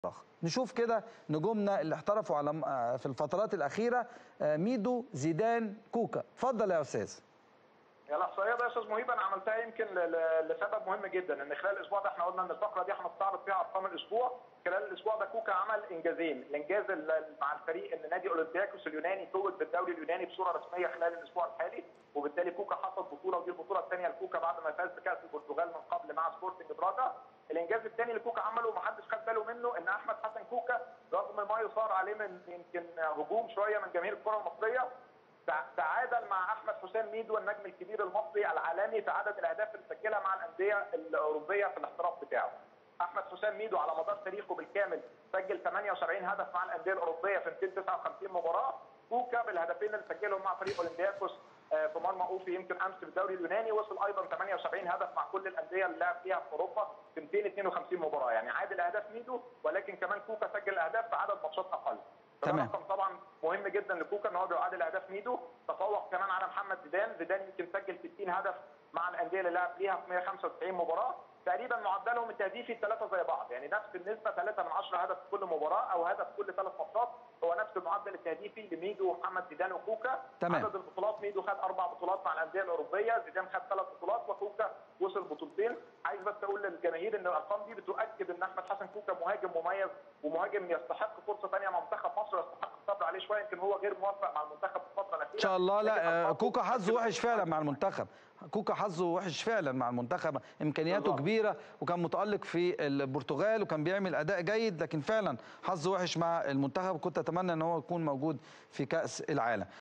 نشوف كده نجومنا اللي احترفوا على في الفترات الاخيره ميدو زيدان كوكا اتفضل يا استاذ يا الاحصائيه ده يا استاذ مهيب انا عملتها يمكن لسبب مهم جدا ان خلال الاسبوع ده احنا قلنا ان الفقره دي هنستعرض فيها ارقام الاسبوع خلال الاسبوع ده كوكا عمل انجازين الانجاز مع الفريق ان نادي اولمبياكوس اليوناني توج بالدوري اليوناني بصوره رسميه خلال الاسبوع الحالي وبالتالي كوكا حصد بطوله ودي البطوله الثانيه لكوكا بعد ما فاز بكاس البرتغال من قبل مع سبورتنج براجا الانجاز الثاني اللي كوكا عمله ومحدش خد باله منه ان احمد حسن كوكا رغم ما يثار عليه من يمكن هجوم شويه من جماهير الكره المصريه تعادل مع احمد حسام ميدو النجم الكبير المصري العالمي في عدد الاهداف اللي سجلها مع الانديه الاوروبيه في الاحتراف بتاعه. احمد حسام ميدو على مدار تاريخه بالكامل سجل 78 هدف مع الانديه الاوروبيه في 259 مباراه، كوكا بالهدفين اللي سجلهم مع فريق اولمبياكوس في مرمى اوفي يمكن امس في الدوري اليوناني وصل ايضا 78 هدف مع كل الانديه اللي لعب فيها في اوروبا في 252 مباراه يعني عادل اهداف ميدو ولكن كمان كوكا سجل اهداف في عدد ماتشات اقل. تمام رقم طبعا مهم جدا لكوكا ان هو بيعادل اهداف ميدو تفوق كمان على محمد زيدان زيدان يمكن سجل 60 هدف مع الانديه اللي لعب ليها في 195 مباراه تقريبا معدلهم التهديفي الثلاثه زي بعض يعني نفس النسبه 3 من 10 هدف في كل مباراه او هدف كل ثلاث ماتشات هو نفس المعدل التهديفي لميدو ومحمد زيدان وكوكا تمام. عدد البطولات ميدو خد اربع بطولات مع الانديه الاوروبيه زيدان خد ثلاث بطولات وكوكا وصل بطولتين عايز بس اقول للجماهير ان الارقام دي بتؤكد ان احمد حسن كوكا مهاجم مميز ومهاجم يستحق فرصه ثانيه مع منتخب مصر يستحق الصبر عليه شويه يمكن هو غير موفق مع المنتخب في الفتره الاخيره ان شاء الله لا كوكا حظه وحش فعلا مع المنتخب كوكا حظه وحش فعلا مع المنتخب امكانياته بالضبط. كبيره وكان متالق في البرتغال وكان بيعمل اداء جيد لكن فعلا حظه وحش مع المنتخب كنت اتمنى ان هو يكون موجود في كاس العالم